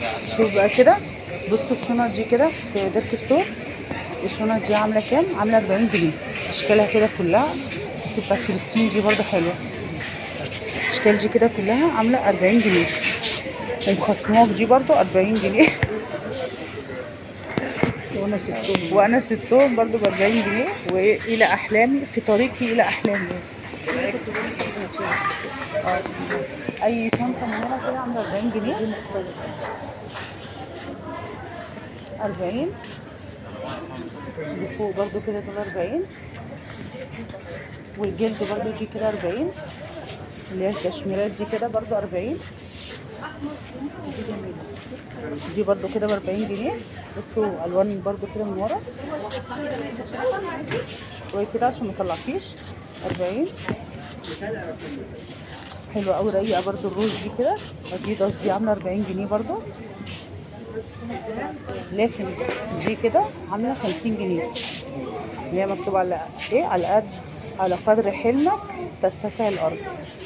شوف بقى كده بصوا الشنط دي كده في ديرك ستور الشنط دي عامله كام عامله 40 جنيه اشكالها كده كلها بس بتاعت فلسطين دي برضو حلوه الاشكال دي كده كلها عامله 40 جنيه ومخصموك دي برضو 40 جنيه وانا ستون وانا ستون برضو ب 40 جنيه والى احلامي في طريقي الى احلامي كنت بلبس آه. اي شنطه من هنا كده عامله 40 جنيه 40 اللي فوق برضو كده دول 40 والجلد برضو دي كده 40 اللي هي الكشميرات دي كده برضو 40 دي جميلة دي برضو كده ب 40 جنيه بصوا الوان برضو كده من ورا شوية كده عشان ما يطلعكيش 40 حلوة أوي رايقة برضو الروز دي كده اديداس دي عاملة 40 جنيه برضو لكن دي كده عاملة 50 جنيه اللي هي مكتوب على ايه على قد على قدر حلمك تتسع الأرض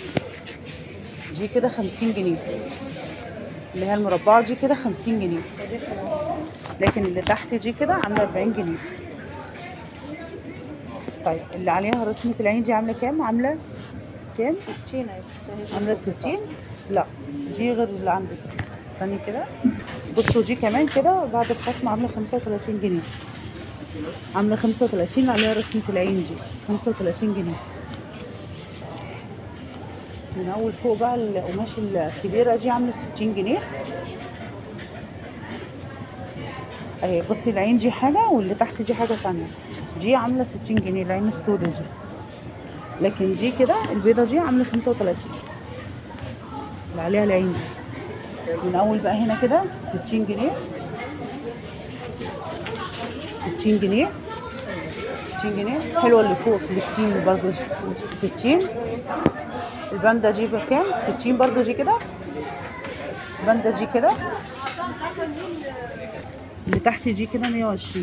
دي كده 50 جنيه اللي هي المربعة دي كده 50 جنيه لكن اللي تحت دي كده عاملة 40 جنيه طيب اللي عليها رسمة العين دي عاملة كام؟ عاملة كام؟ 60 عاملة 60 لا دي غير اللي عندك استني كده بصوا دي كمان كده بعد الخصم عاملة 35 جنيه عاملة 35 عليها رسمة العين دي 35 جنيه من أول فوق بقى القماش الكبيرة دي عاملة 60 جنيه اهي بصي العين دي حاجة واللي تحت دي حاجة تانية دي عاملة 60 جنيه العين السوداء دي لكن دي كده البيضة دي عاملة 35 اللي عليها العين دي من أول بقى هنا كده 60 جنيه 60 جنيه 60 جنيه حلوة اللي فوق فلسطين برضو 60 الباندا دي بكام 60 برضو دي كده الباندا دي كده اللي تحت دي كده 120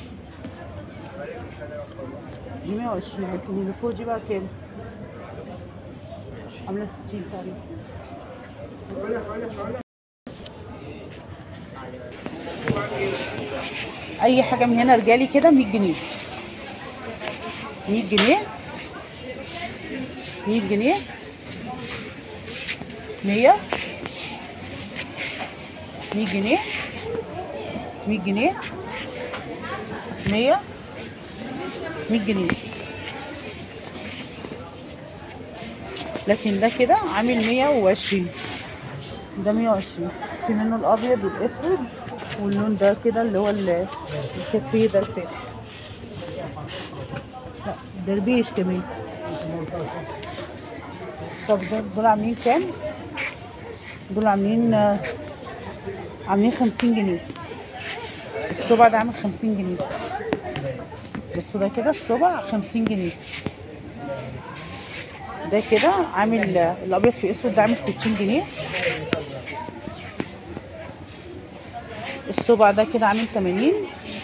دي 120 لكن اللي فوق دي بقى كام عامله 60 تقريبا اي حاجه من هنا رجالي كده 100 جنيه 100 جنيه 100 جنيه 100 100 جنيه 100 جنيه 100 100 جنيه لكن ده كده عامل 120 ده 120 في منه الابيض والاسود واللون ده كده اللي هو ال- الكافيه ده الفاتح لا دربيش كمان طب ده دول عاملين كام؟ دول عاملين آه، عاملين 50 جنيه الصبع ده عامل 50 جنيه بصوا ده كده الصبع 50 جنيه ده كده عامل الابيض في اسود ده عامل 60 جنيه الصبع ده كده عامل 80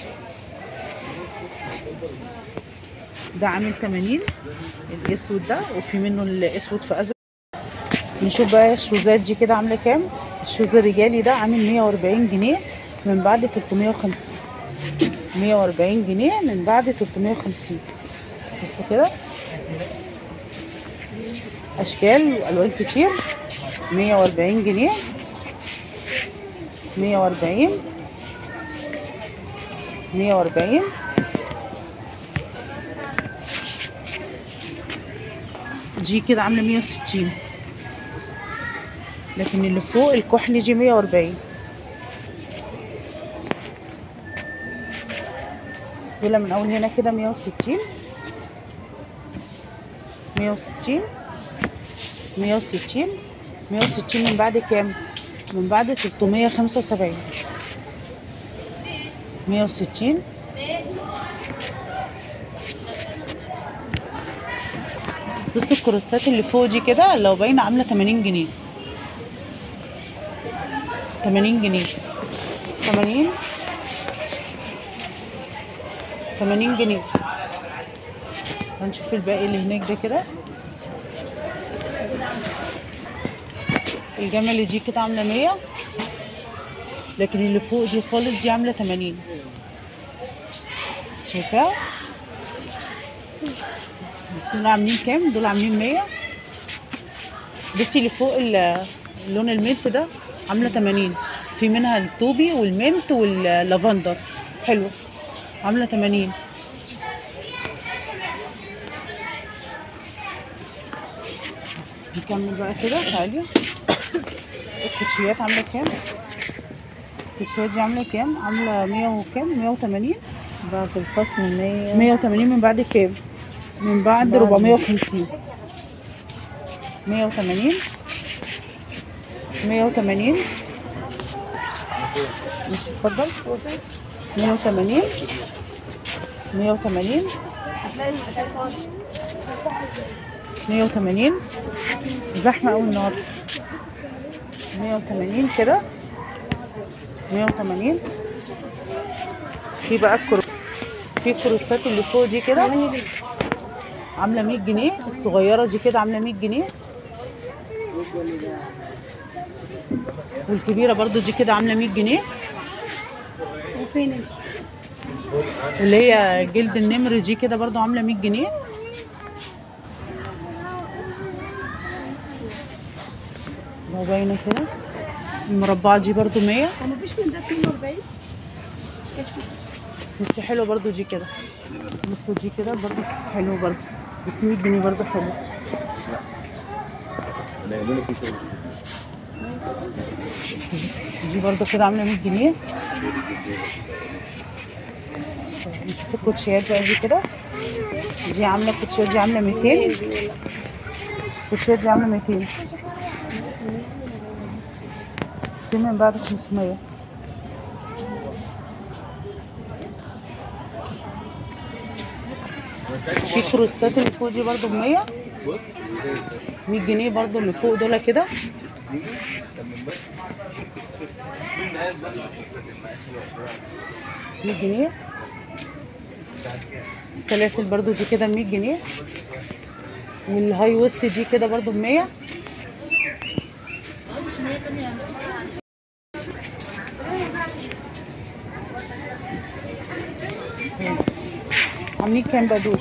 ده عامل 80 الاسود ده وفي منه الاسود في ازرق نشوف بقى الشوزات دي كده عامله كام الشوز الرجالي ده عامل 140 جنيه من بعد 350 140 جنيه من بعد 350 بصوا كده اشكال والوان كتير 140 جنيه 140 140 دي كده عامله 160 لكن اللي فوق الكحل دي 140 دول من اول هنا كده 160 160 160 160 من بعد كام من بعد 375 160 بصوا الكروسات اللي فوق دي كده لو باينه عامله 80 جنيه 80 جنيه 80 80 جنيه هنشوف الباقي اللي هناك ده كده الجمل دي كده عامله 100 لكن اللي فوق دي خالص دي عامله 80 شايفاها دول عاملين كام دول عاملين 100 بصي اللي فوق ال- اللون المنت ده عامله 80 في منها التوبي والمنت واللافندر حلو عامله 80 نكمل بقى كده تعالي الكوتشيات عامله كام الكوتشيات دي عامله كام عامله 100 وكام 180 بعد الخصم 100 180 من بعد كام من بعد بعد. 450 180 180 مش اتفضل 180 180 180 زحمة أوي النهاردة 180 كده 180 في بقى الكرو في الكروستات اللي فوق دي كده عاملة 100 جنيه الصغيرة دي كده عاملة 100 جنيه والكبيرة برضو دي كده عاملة 100 جنيه وفين انت؟ اللي هي جلد النمر دي كده برضو عاملة 100 جنيه لو باينة كده المربعة دي برضو 100 هو مفيش من ده 42 بس حلو برضو دي كده بصوا دي كده برضو حلو برضو بس 100 جنيه برضو حلو انا يعملوا في شغل دي برضو كده عاملة 100 جنيه نشوف الكوتشيات بقى دي كده دي عاملة الكوتشيات دي عاملة 200 الكوتشيات دي عاملة 200 دي من بعد 500 في كروستات اللي فوق دي برضو ب 100 100 جنيه برضو اللي فوق دول كده مية جنيه السلاسل برضو دي كده 100 جنيه والهاي ويست دي كده برضو ب 100 عاملين كام بقى دول؟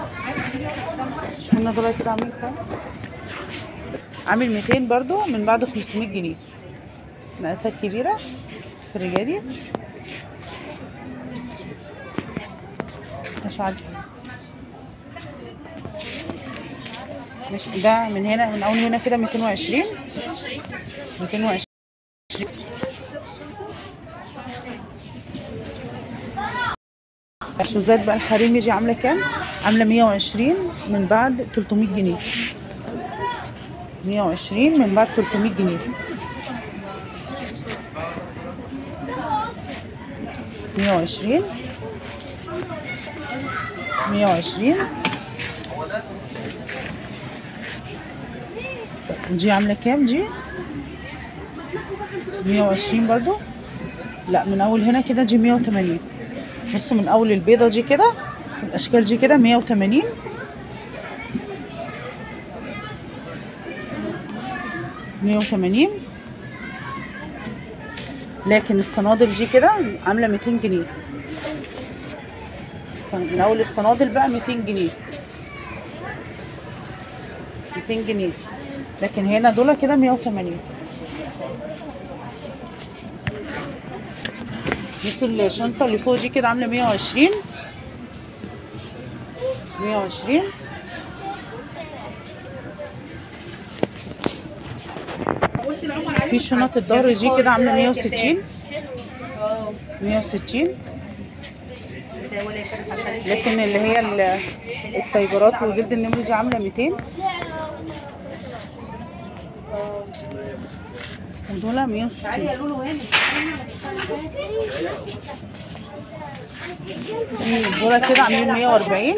قلنا دول كده عاملين كام؟ عامل 200 برضو من بعد 500 جنيه مقاسات كبيرة في الرجالي مش عادي مش ده من هنا من اول هنا كده 220 220 الشوزات بقى الحريمي دي عامله كام عامله 120 من بعد 300 جنيه 120 من بعد 300 جنيه 120 120 طب ودي عامله كام دي 120 برضو لا من اول هنا كده دي 180 بصوا من اول البيضه دي كده الاشكال دي كده 180 180 لكن الصنادل دي كده عامله 200 جنيه الصن- من اول الصنادل بقى 200 جنيه 200 جنيه لكن هنا دول كده 180 بصوا الشنطه اللي فوق دي كده عامله 120 120 في شنط الظهر دي كده عامله 160 160 لكن اللي هي ال- التايجرات وجلد النمر دي عامله 200 ودول 160 في دول كده عاملين 140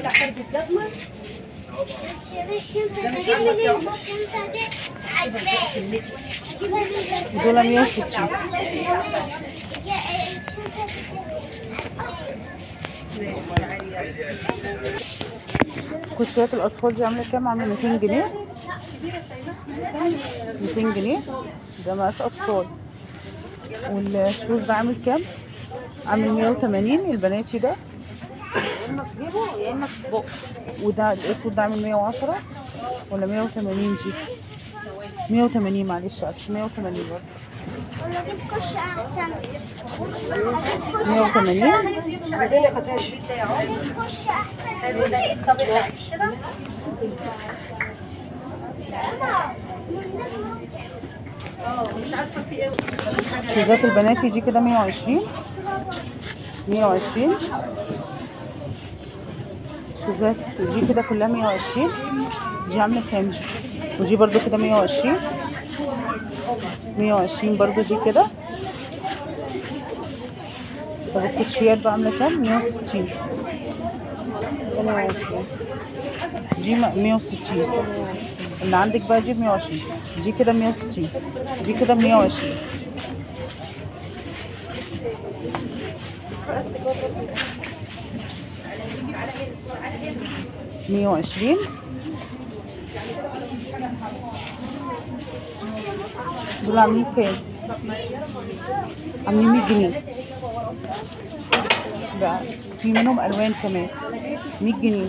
ودول 160 كوتشيات الاطفال دي عامله كام عامله 200 جنيه 200 جنيه ده مقاس اطفال والشوز ده عامل كام عامل 180 البناتي ده يا اما في جيبه يا اما في بقه وده الاسود ده عامل 110 ولا 180 دي 180 معلش اسف 180 برضه ولا بتخش احسن 180 بتخش احسن شوزات البناتي دي كده 120 120 شوزات دي كده كلها 120 دي عامله كام دي ودي برضو كده 120 120 برضو دي كده طب الكوتشيات بقى عامله كام 160 دي م- 160 اللي عندك بقى دي 120 دي كده 160 دي كده 120 مية وعشرين دول عاملين كام؟ عاملين مية جنيه ده في منهم ألوان كمان مية جنيه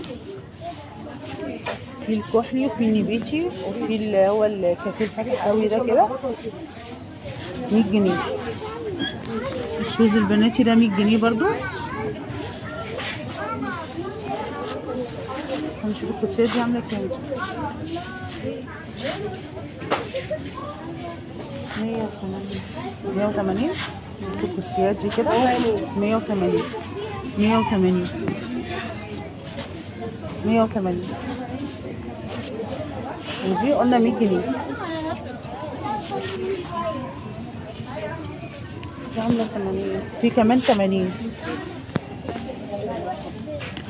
في الكحلي وفي النبيتي وفي اللي هو الكافيه الحاوي ده كده مية جنيه الشوز البناتي ده مية جنيه برضو هنشوف الكوتشيات دي عاملة كام دي مية وثمانين مية وثمانين بس الكوتشيات دي كده مية وثمانين مية وثمانين مية وثمانين ودي قلنا مية جنيه دي عاملة تمانين في كمان تمانين